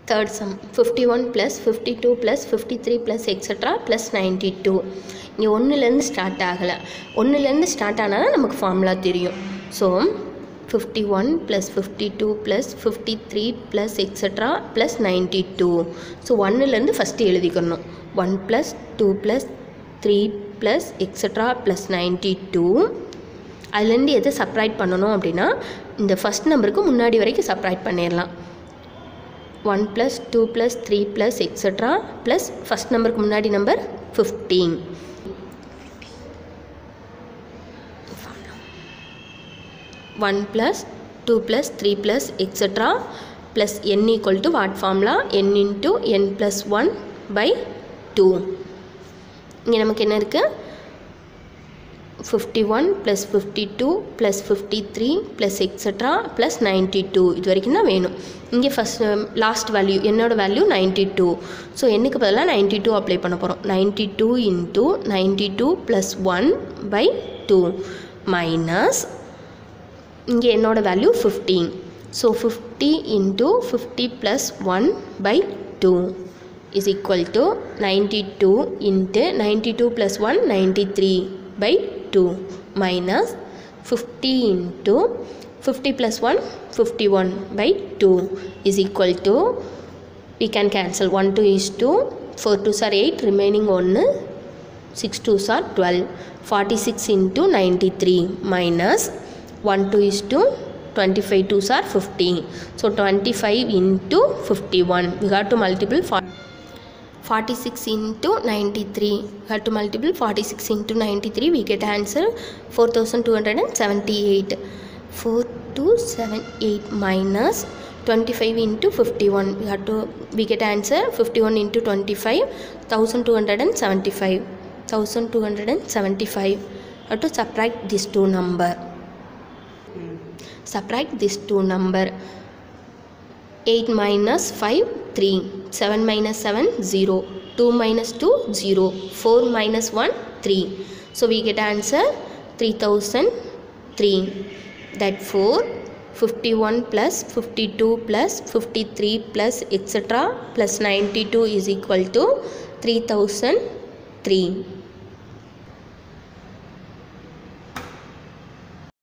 third sum 51 plus 52 plus 53 plus etc plus 92 இங்கே ஒன்றுலேருந்து start ஆகலை ஒன்றுலேருந்து ஸ்டார்ட் ஆனால் தான் நமக்கு ஃபார்முலா தெரியும் so fifty one plus fifty two plus fifty three plus extra plus ninety two so ஒன்றுலேருந்து ஃபஸ்ட்டு எழுதிக்கணும் one plus two plus three plus extra plus ninety two அதுலேருந்து எதை சப்ராக்ட் பண்ணணும் அப்படின்னா இந்த ஃபஸ்ட் நம்பருக்கு முன்னாடி வரைக்கும் சப்ராக்ட் பண்ணிடலாம் one plus two plus three plus extra plus first நம்பருக்கு முன்னாடி number fifteen one plus two plus three plus extra plus n equal to what formula n into n plus one by two இங்கே நமக்கு என்ன இருக்குது fifty one plus fifty two plus fifty three plus extra plus ninety two இது வரைக்கும் தான் வேணும் இங்கே first last value என்னோடய வேல்யூ நைன்ட்டி டூ ஸோ என்னுக்கு பதிலாக நைன்ட்டி டூ அப்ளை பண்ண போகிறோம் ninety two into ninety two plus one by two minus இங்கே என்னோட value fifteen so fifty into fifty plus one by two is equal to ninety two into ninety two plus one ninety three by two minus fifty into fifty plus one fifty one by two is equal to we can cancel 1 2 is 2 4 2s are 8 remaining 1 6 2s are 12 46 into 93 minus 1 2 is 2 25 2s are 15 so 25 into 51 we got to multiple for 46 into 93 we have to multiple 46 into 93 we get answer 4278 4278 minus 25 into 51 we have to we get answer 51 into 25 1275 1275 have to subtract this two number subtract this two number 8 minus 5 3 7 minus 7 0 2 minus 2 0 4 minus 1 3 so we get answer 3003 that 4 51 plus 52 plus 53 plus etc plus 92 is equal to 3003